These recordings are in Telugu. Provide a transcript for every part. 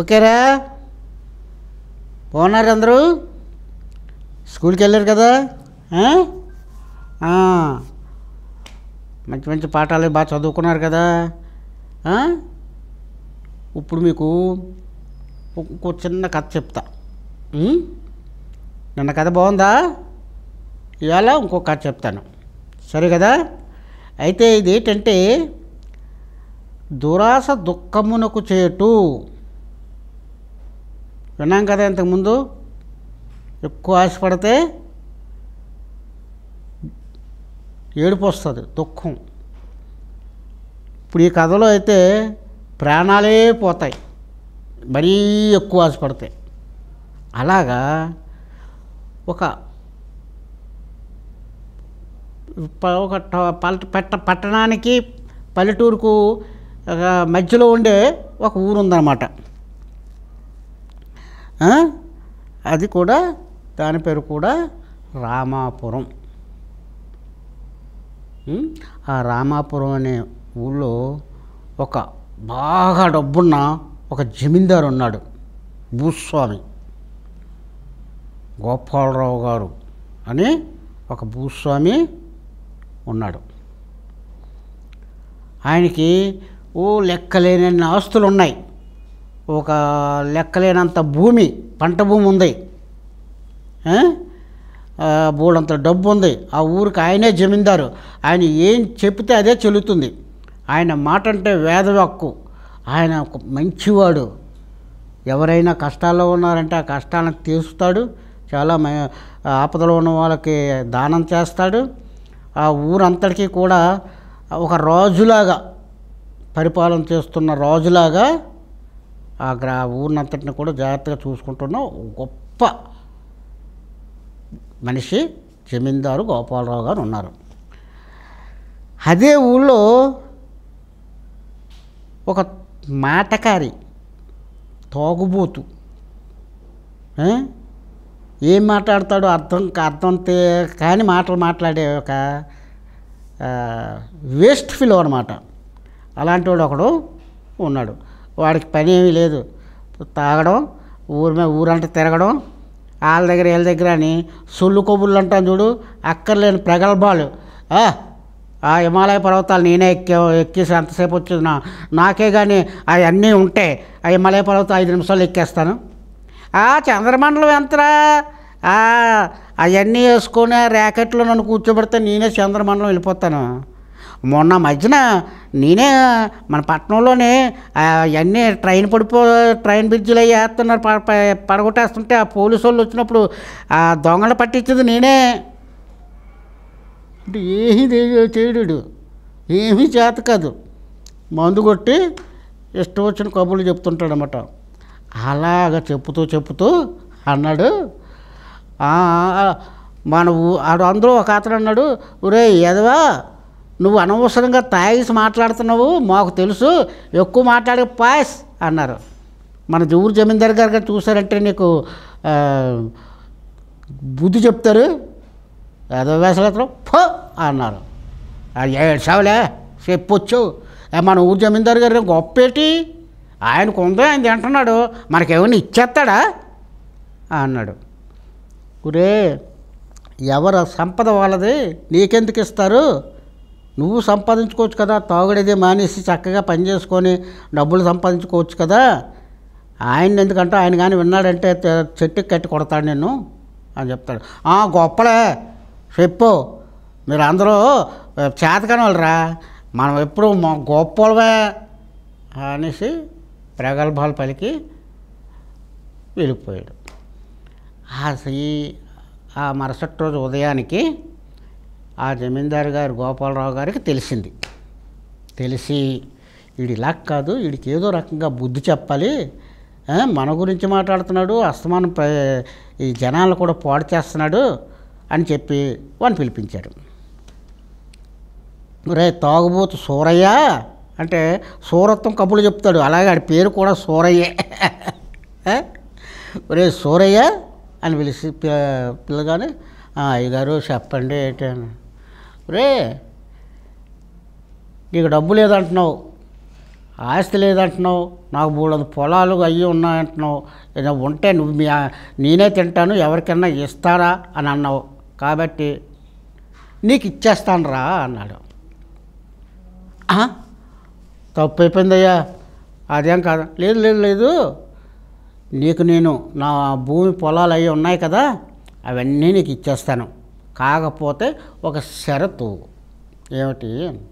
ఓకేరా బాగున్నారు అందరూ స్కూల్కి వెళ్ళారు కదా ఆ? ఆ. మంచి మంచి పాఠాలు బాగా చదువుకున్నారు కదా ఆ? ఇప్పుడు మీకు ఇంకో చిన్న కథ చెప్తా ఉం? నిన్న కథ బాగుందా ఇవాళ ఇంకో కథ చెప్తాను సరే కదా అయితే ఇది ఏంటంటే దురాశ దుఃఖమునకు చేటు విన్నాం కదా ఇంతకుముందు ఎక్కువ ఆశపడితే ఏడుపు వస్తుంది దుఃఖం ఇప్పుడు ఈ కథలో అయితే ప్రాణాలే పోతాయి మరీ ఎక్కువ ఆశపడతాయి అలాగా ఒక ప- ఒక ట- పల్- పట్ట పట్టణానికి పల్లెటూరుకు ఒక మధ్యలో ఉండే ఒక ఊరు ఉందన్నమాట ఆ? అది కూడా దాని పేరు కూడా రామాపురం ఉం? ఆ రామాపురం అనే ఊళ్ళో ఒక బాగా డబ్బున్న ఒక జమీందారు ఉన్నాడు భూస్వామి గోపాలరావు గారు అని ఒక భూస్వామి ఉన్నాడు ఆయనకి ఓ లెక్కలేనన్ని ఆస్తులు ఉన్నాయి ఒక లెక్కలేనంత భూమి పంట భూమి ఉంది ఆ? ఆ, బోడంత డబ్బు ఉంది ఆ ఊరికి ఆయనే జమీందారు ఆయన ఏం చెప్తే అదే చెల్లుతుంది ఆయన మాట అంటే వేదవాక్కు ఆయన ఒక మంచివాడు ఎవరైనా కష్టాల్లో ఉన్నారంటే ఆ కష్టాలను తీరుస్తాడు చాలా మ- ఆపదలో ఉన్న వాళ్ళకి దానం చేస్తాడు ఆ ఊరంతటికీ కూడా ఒక రాజులాగా పరిపాలన చేస్తున్న రాజులాగా ఆ గ్రా ఊరినంతటిని కూడా జాగ్రత్తగా చూసుకుంటున్న గొప్ప మనిషి జమీందారు గోపాలరావు గారు ఉన్నారు అదే ఊళ్ళో ఒక మాటకారి తోగుబోతు ఆ? ఏం మాట్లాడతాడో అర్థం అర్థం తే- కాని మాటలు మాట్లాడే ఒక వేస్ట్ ఫిల్ అనమాట అలాంటి వాడు ఒకడు ఉన్నాడు వాడికి పని ఏమీ లేదు తాగడం ఊరి మీద ఊరంతా తిరగడం వాళ్ళ దగ్గర వీళ్ళ దగ్గర అని సొల్లు కొబ్బుళ్ళు అంటాను చూడు అక్కర్లేని ప్రగల్భాలు ఆ, ఆ హిమాలయ పర్వతాలు నేనే ఎక్కే ఎక్కేసి అంతసేపు వచ్చేది నా నాకే కానీ అవన్నీ ఉంటే ఆ హిమాలయ పర్వతం ఐదు నిమిషాలు ఎక్కేస్తాను ఆ చంద్రమండలం ఎంతరా అవన్నీ వేసుకొని ఆ ర్యాకెట్లో నన్ను కూర్చోబెడితే నేనే చంద్రమండలం వెళ్ళిపోతాను మొన్న మధ్యన నేనే మన పట్టణంలోనే అవన్నీ ట్రైన్ పడిపో ట్రైన్ బ్రిడ్జిలు అవి వేస్తున్నారు ప- ప- పడగొట్టేస్తుంటే ఆ పోలీసు వాళ్ళు వచ్చినప్పుడు ఆ దొంగలు పట్టించేది నేనే అంటే ఏమీ తె- చేయడు ఏమీ చేత కాదు మందు కొట్టి ఇష్టం వచ్చిన కబుర్లు చెప్తుంటాడు అనమాట అలాగ చెప్పుతూ చెప్పుతూ అన్నాడు "ఆ, ఆ, మన ఊ- ఆడు అందరూ ఒక అతను అన్నాడు ఒరే ఎదవా నువ్వు అనవసరంగా తాగేసి మాట్లాడుతున్నావు మాకు తెలుసు ఎక్కువ మాట్లాడే పాయస్ అన్నారు మన ఊరు జమీందార్ గారు గారు చూసారంటే నీకు ఆ, బుద్ధి చెప్తారు ఏదో వేసలతో ఫో అన్నారు ఏడ్చావులే చెప్పొచ్చు ఏ, మన ఊరు జమీందారు గారు గొప్పేటి ఆయనకు ఉందో ఆయన తింటున్నాడు మనకేమైనా ఇచ్చేస్తాడా అన్నాడు ఒరే ఎవరు సంపద వాళ్ళది నీకెందుకు ఇస్తారు నువ్వు సంపాదించుకోవచ్చు కదా తాగుడేది మానేసి చక్కగా పని చేసుకొని డబ్బులు సంపాదించుకోవచ్చు కదా ఆయన ఎందుకంటే ఆయన కానీ విన్నాడంటే తె- చెట్టుకి కట్టి కొడతాడు నిన్ను అని చెప్తాడు "ఆ, గొప్పలే చెప్పు మీరు అందరూ చేతకాని వాళ్ళరా మనం ఎప్పుడు మా గొప్పలవే అనేసి ప్రగల్భాలు పలికి వెళ్ళిపోయాడు ఆ ఈ- ఆ మరుసటి రోజు ఉదయానికి ఆ జమీందారు గారు గోపాలరావు గారికి తెలిసింది తెలిసి వీడు ఇలా కాదు వీడికి ఏదో రకంగా బుద్ధి చెప్పాలి ఆ, మన గురించి మాట్లాడుతున్నాడు అస్తమానం ప్ర- ఈ జనాలను కూడా పాడు చేస్తున్నాడు అని చెప్పి వాడిని పిలిపించాడు రే తాగుబోతు సూరయ్య అంటే సూరత్వం కబులు చెప్తాడు అలాగే ఆడి పేరు కూడా సూరయ్యే ఆ? ఒరే సూరయ్య అని పిలిచి పి- పిల్లగానే "ఆ, అయ్యగారు చెప్పండి ఏంటి అని రే నీకు డబ్బు లేదంటున్నావు ఆస్తి లేదంటున్నావు నాకు మూడు పొలాలు అయ్యి ఉన్నాయంటున్నావు ఏదో ఉంటే నువ్వు మీ నేనే తింటాను ఎవరికైనా ఇస్తారా అని అన్నావు కాబట్టి నీకు ఇచ్చేస్తాను రా అన్నాడు "ఆ? తప్పు అయిపోయిందయ్యా అదేం కాదు లేదు లేదు లేదు నీకు నేను నా భూమి పొలాలు అవి ఉన్నాయి కదా అవన్నీ నీకు ఇచ్చేస్తాను కాకపోతే ఒక షరతు ఏమిటి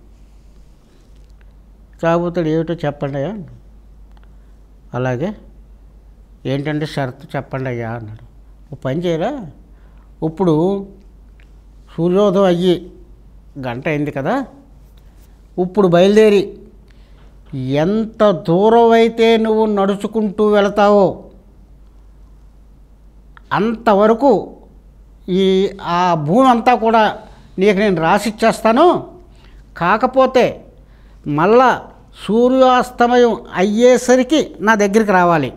తాగుతాడు ఏమిటో చెప్పండి అయ్యా అలాగే ఏంటంటే షరతు చెప్పండి అయ్యా అన్నాడు ఓ పని చేయరా ఇప్పుడు సూర్యోదయం అయ్యి గంట అయింది కదా ఇప్పుడు బయలుదేరి ఎంత దూరం అయితే నువ్వు నడుచుకుంటూ వెళతావో అంతవరకు ఈ ఆ భూమి అంతా కూడా నీకు నేను రాసిచ్చేస్తాను కాకపోతే మళ్ళా సూర్యాస్తమయం అయ్యేసరికి నా దగ్గరికి రావాలి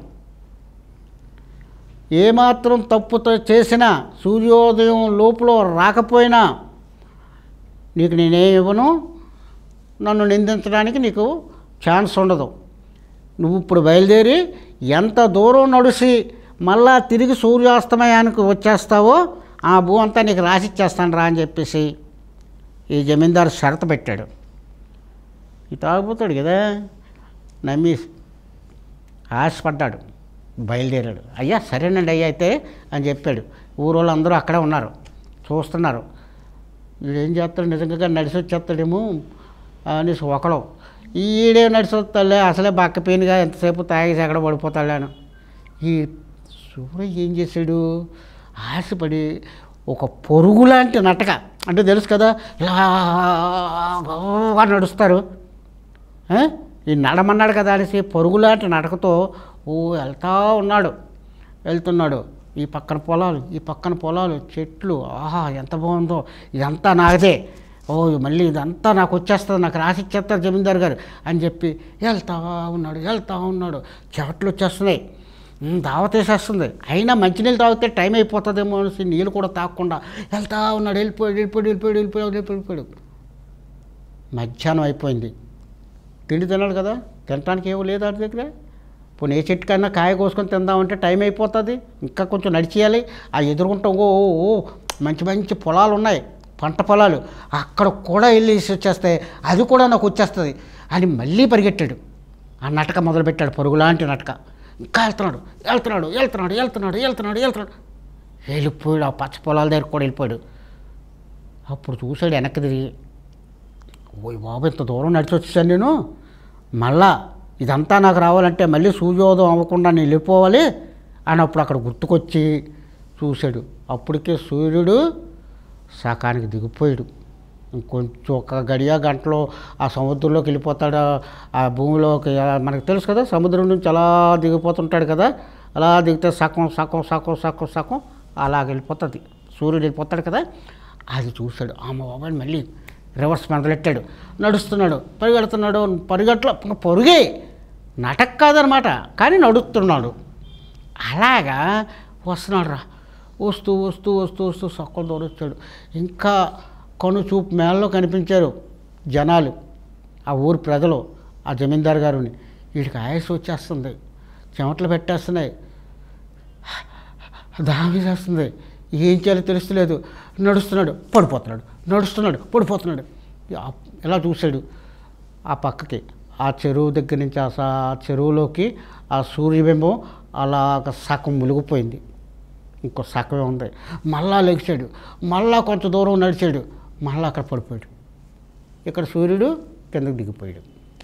ఏమాత్రం తప్పుతో చేసినా సూర్యోదయం లోపల రాకపోయినా నీకు నేనేం ఇవ్వను నన్ను నిందించడానికి నీకు ఛాన్స్ ఉండదు నువ్వు ఇప్పుడు బయలుదేరి ఎంత దూరం నడిచి మళ్ళా తిరిగి సూర్యాస్తమయానికి వచ్చేస్తావో ఆ భూ అంతా నీకు రాసిచ్చేస్తాను రా అని చెప్పేసి ఈ జమీందారు షరత పెట్టాడు ఈ తాగుపోతాడు కదా నమ్మి ఆశపడ్డాడు బయలుదేరాడు అయ్యా సరేనండి అయ్యా అయితే అని చెప్పాడు ఊరోళ్ళు అందరూ అక్కడే ఉన్నారు చూస్తున్నారు వీడు ఏం చేస్తాడు నిజంగా నడిచి వచ్చేస్తాడేమో అనేసి ఒకడు ఈడే నడిచి వస్తాడులే అసలే బక్కపోయినగా ఎంతసేపు తాగేసి ఎక్కడ పడిపోతాడాను ఈ సూర్య ఏం చేశాడు ఆశపడి ఒక పొరుగు లాంటి నటక అంటే తెలుసు కదా ఇలా నడుస్తారు ఆ? ఈ నడమన్నాడు కదా అనేసి పరుగులాంటి నడకతో ఓ వెళ్తా ఉన్నాడు వెళ్తున్నాడు ఈ పక్కన పొలాలు ఈ పక్కన పొలాలు చెట్లు ఆహా ఎంత బాగుందో ఇదంతా నాదే ఓ మళ్ళీ ఇదంతా నాకు వచ్చేస్తుంది నాకు రాసి ఇచ్చేస్తారు జమీందారు గారు అని చెప్పి వెళ్తా ఉన్నాడు వెళ్తా ఉన్నాడు చెట్లు వచ్చేస్తున్నాయి ఉమ్, దావతేసేస్తుంది అయినా మంచినీళ్ళు తాగితే టైం అయిపోతుందేమో అనేసి నీళ్ళు కూడా తాగకుండా వెళ్తా ఉన్నాడు వెళ్ళిపోయాడు వెళ్ళిపోయాడు వెళ్ళిపోయాడు వెళ్ళిపోయాడు వెళ్ళిపోయాడు వెళ్ళిపోయాడు మధ్యాహ్నం అయిపోయింది తిండి తిన్నాడు కదా తినడానికి ఏమో లేదు వాడి దగ్గర పోనీ ఏ చెట్టు కన్నా కాయ కోసుకొని తిందామంటే టైం అయిపోతుంది ఇంకా కొంచెం నడిచేయాలి ఆ ఎదురుకుంటా ఓ ఓ, ఓ మంచి మంచి పొలాలు ఉన్నాయి పంట పొలాలు అక్కడ కూడా వెళ్ళి వచ్చేస్తే అది కూడా నాకు వచ్చేస్తుంది అని మళ్ళీ పరిగెట్టాడు ఆ నటక మొదలుపెట్టాడు పరుగులాంటి నటక ఇంకా వెళ్తున్నాడు వెళ్తున్నాడు వెళ్తున్నాడు వెళ్తున్నాడు వెళ్తున్నాడు వెళ్తున్నాడు వెళ్ళిపోయాడు ఆ పచ్చ పొలాల దగ్గర కూడా వెళ్ళిపోయాడు అప్పుడు చూశాడు వెనక్కి తిరిగి ఓయ్ బాబు ఇంత దూరం నడిచి వచ్చేసాను నేను మళ్ళా ఇదంతా నాకు రావాలంటే మళ్ళీ సూర్యోదయం అవ్వకుండా నేను వెళ్ళిపోవాలి అని అప్పుడు అక్కడ గుర్తుకొచ్చి చూశాడు అప్పటికే సూర్యుడు సకానికి దిగిపోయాడు ఇంకొంచెం ఒక గడియ గంటలో ఆ సముద్రంలోకి వెళ్ళిపోతాడు ఆ భూమిలోకి ఆ మనకు తెలుసు కదా సముద్రం నుంచి అలా దిగిపోతుంటాడు కదా అలా దిగితే సగం సగం సగం సగం సగం అలా వెళ్ళిపోతుంది సూర్యుడు వెళ్ళిపోతాడు కదా అది చూశాడు అమ్మ బాబాయ్ మళ్ళీ రివర్స్ మొదలెట్టాడు నడుస్తున్నాడు పరిగెడుతున్నాడు పరిగెట్ల పొరుగే నటక కాదనమాట కానీ నడుస్తున్నాడు అలాగా వస్తున్నాడు రా వస్తూ వస్తూ వస్తూ వస్తూ సక్కం దూరం వచ్చాడు ఇంకా కను చూపు మేళలో కనిపించారు జనాలు ఆ ఊరు ప్రజలు ఆ జమీందారు గారుని వీడికి ఆయాసం వచ్చేస్తుంది చెమటలు పెట్టేస్తున్నాయి దాహం చేస్తుంది ఏం చేయాలో తెలుస్తలేదు నడుస్తున్నాడు పడిపోతున్నాడు నడుస్తున్నాడు పడిపోతున్నాడు ఆ- ఇలా చూశాడు ఆ పక్కకి ఆ చెరువు దగ్గర నుంచి ఆ స- ఆ చెరువులోకి ఆ సూర్యబింబం అలాగ సగం మునిగిపోయింది ఇంకో సగమే ఉంది మళ్ళా లెగిచాడు మళ్ళా కొంచెం దూరం నడిచాడు మళ్ళా అక్కడ పడిపోయాడు ఇక్కడ సూర్యుడు కిందకి దిగిపోయాడు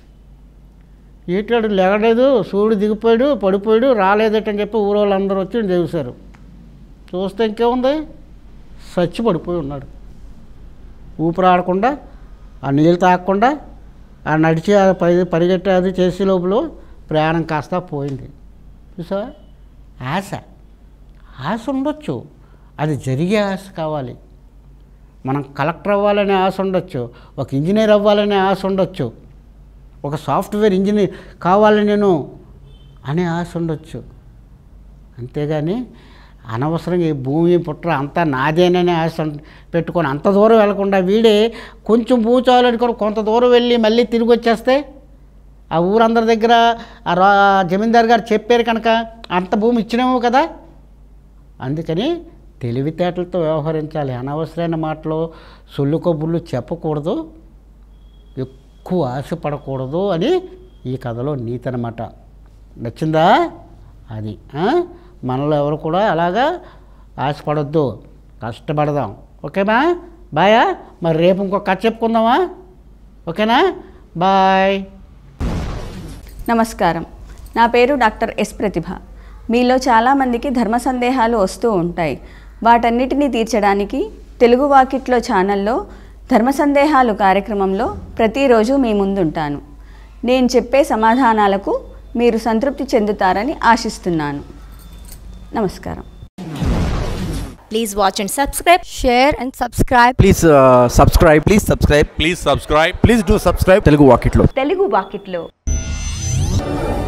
ఈటాడు లేగలేదు సూర్యుడు దిగిపోయాడు పడిపోయాడు రాలేదటని చెప్పి ఊరు వాళ్ళందరూ వచ్చి చూశారు చూస్తే ఇంకేముంది సచ్చి పడిపోయి ఉన్నాడు ఊపిరాడకుండా ఆ నీళ్ళు తాగకుండా ఆ నడిచి ఆ పరి పరిగెట్టి అది చేసే లోపల ప్రయాణం కాస్త పోయింది చూసావా ఆశ ఆశ ఉండొచ్చు అది జరిగే ఆశ కావాలి మనం కలెక్టర్ అవ్వాలనే ఆశ ఉండొచ్చు ఒక ఇంజనీర్ అవ్వాలనే ఆశ ఉండొచ్చు ఒక సాఫ్ట్వేర్ ఇంజనీర్ కావాలి నేను అనే ఆశ ఉండొచ్చు అంతేగాని అనవసరంగా ఈ భూమి పుట్ర అంతా నాదేననే ఆశ ఉం- పెట్టుకొని అంత దూరం వెళ్లకుండా వీడే కొంచెం భూమి చాలనుకొని కొంత దూరం వెళ్ళి మళ్ళీ తిరిగి వచ్చేస్తే ఆ ఊరందరి దగ్గర ఆ రా జమీందారు గారు చెప్పారు కనుక అంత భూమి ఇచ్చినాము కదా అందుకని తెలివితేటలతో వ్యవహరించాలి అనవసరమైన మాటలు సొల్లు కబుర్లు చెప్పకూడదు ఎక్కువ ఆశపడకూడదు అని ఈ కథలో నీతి అనమాట నచ్చిందా అది ఆ? మనలో ఎవరు కూడా అలాగా ఆశపడొద్దు కష్టపడదాం ఓకేనా బాయా మరి రేపు ఇంకో కథ చెప్పుకుందామా ఓకేనా బాయ్ నమస్కారం నా పేరు డాక్టర్ ఎస్ ప్రతిభ మీలో చాలామందికి ధర్మ సందేహాలు వస్తూ ఉంటాయి వాటన్నిటినీ తీర్చడానికి తెలుగు వాకిట్లో ఛానల్లో ధర్మ సందేహాలు కార్యక్రమంలో ప్రతిరోజు మీ ముందుంటాను నేను చెప్పే సమాధానాలకు మీరు సంతృప్తి చెందుతారని ఆశిస్తున్నాను నమస్కారం Please watch and subscribe. share and subscribe please uh, subscribe please subscribe Please subscribe. please do subscribe Telugu వాకిట్లో తెలుగు వాకిట్లో